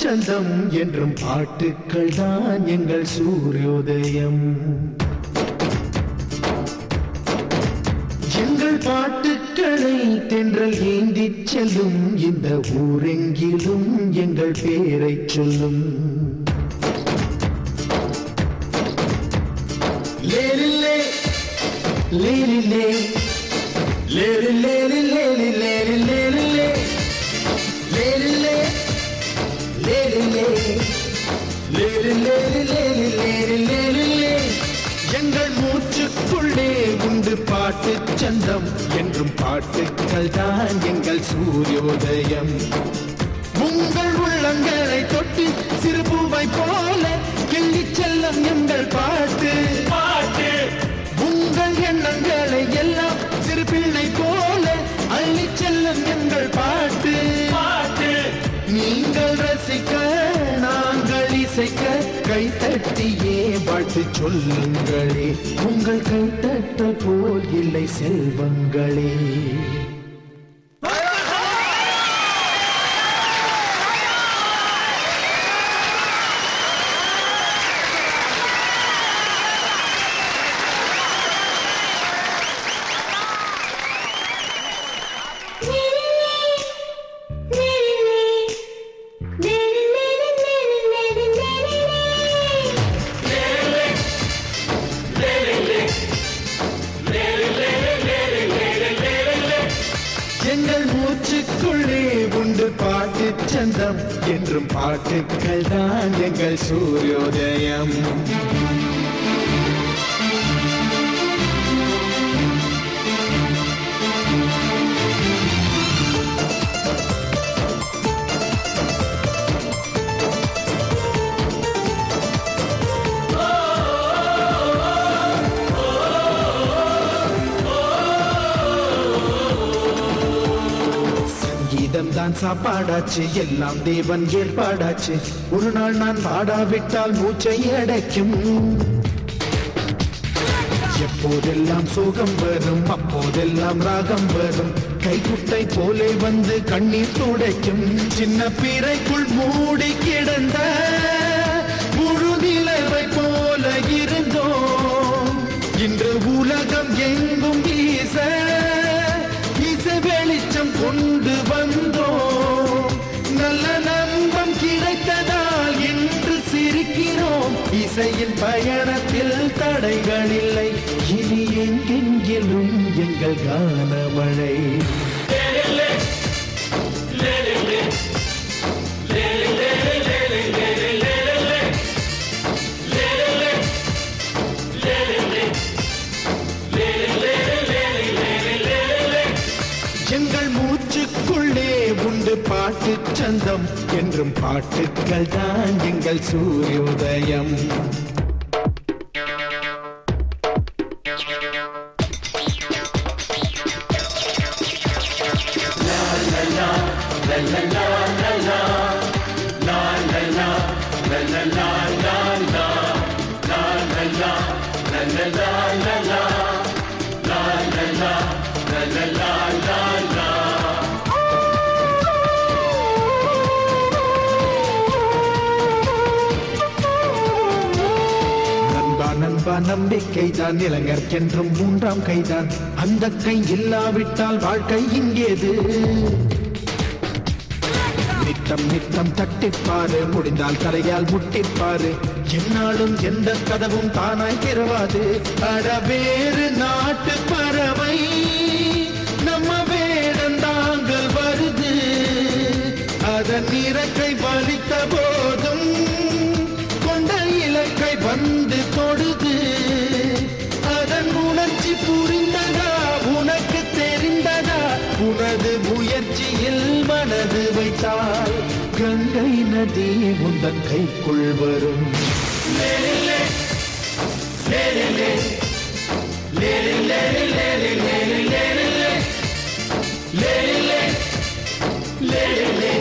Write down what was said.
சந்தம் என்றும் பாட்டுக்கள் தான் எங்கள் சூரியோதயம் எங்கள் பாட்டுக்களை தென்றல் ஏந்திச் செல்லும் இந்த ஊரெங்கிலும் எங்கள் பேரைச் சொல்லும் லேலில்லே லேலில்லே லேலில்லே லேலில்லே லேலில்லே லேலில்லே லேலில்லே லேலில்லே லேலில்லே லேலில்லே எங்கள் மூச்சுக்குள்ளே உண்டு பாட்டு சந்தம் என்றும் பாட்டுக்கள் தான் எங்கள் சூரியோதயம் உங்கள் உள்ளங்களை தொட்டு சிறு பூவை போல கிள்ளிச் செல்லும் எங்கள் பாட்டு பாட்டு உங்கள் எண்ணங்களை எல்லாம் சிறு பிள்ளை போல அள்ளிச் செல்லும் எங்கள் பாட்டு பாட்டு நீங்கள் ரசிக்க நாங்கள் இசைக்க கைத்தட்டியே பாட்டு சொல்லுங்களே உங்கள் கைத்தட்டல் போல் இல்லை செல்வங்களே எங்கள் மூச்சுக்குள்ளே உண்டு பாட்டு சந்தம் என்றும் பாட்டுக்கள் தான் எங்கள் சூரியோதயம் சங்கீதம் தான் சாப்பாடாச்சு எல்லாம் தேவன் ஏற்பாடாச்சு ஒரு நாள் நான் பாடாவிட்டால் மூச்சை அடைக்கும் எப்போதெல்லாம் சோகம் வரும் அப்போதெல்லாம் ராகம் வரும் கைக்குட்டை போலே வந்து கண்ணீர் துடைக்கும் சின்ன பிறைக்குள் மூடி கிடந்த முழு நிலவை போல இருந்தோம் இன்று உலகம் எங்கும் வீச இசை வெளிச்சம் கொண்டு வந்தோம் நல்ல நம்பம் கிடைத்ததால் இன்று சிரிக்கிறோம் இசையின் பயணத்தில் தடைகள் இல்லை இனி எங்கெங்கிலும் எங்கள் கானமழை லேலில்லே லேலில்லே லேலில்லே லேலில்லே லேலில்லே லேலில்லே லேலில்லே லேலில்லே லேலில்லே லேலில்லே எங்கள் மூச்சுக்குள்ளே உண்டு பாட்டு சந்தம் என்றும் பாட்டுக்கள் தான் எங்கள் சூரியோதயம் நண்பா நண்பா நம்பிக்கை தான் இளைஞர்க்கென்றும் மூன்றாம் கைதான் அந்த கை இல்லாவிட்டால் வாழ்க்கை இங்கேது நித்தம் நித்தம் தட்டிப்பாரு முடிந்தால் தலையால் முட்டிப்பாரு என்னாலும் எந்த கதவும் தானாய் திறவாது அட வேறு நாட்டு பறவை நம்ம வேடந்தாங்கள் வருது அதன் இறக்கை வலித்த போதும் கொண்ட இலக்கை வந்து தொடுது அதன் உணர்ச்சி புரிந்ததா உனக்கு தெரிந்ததா உனது முயற்சியில் மனது வைத்தால் கங்கை நதி உந்தன் கைக்குள் வரும் லேலில்லே லேலில்லே லேலில்லே லேலில்லே லேலில்லே லேலில்லே லேலில்லே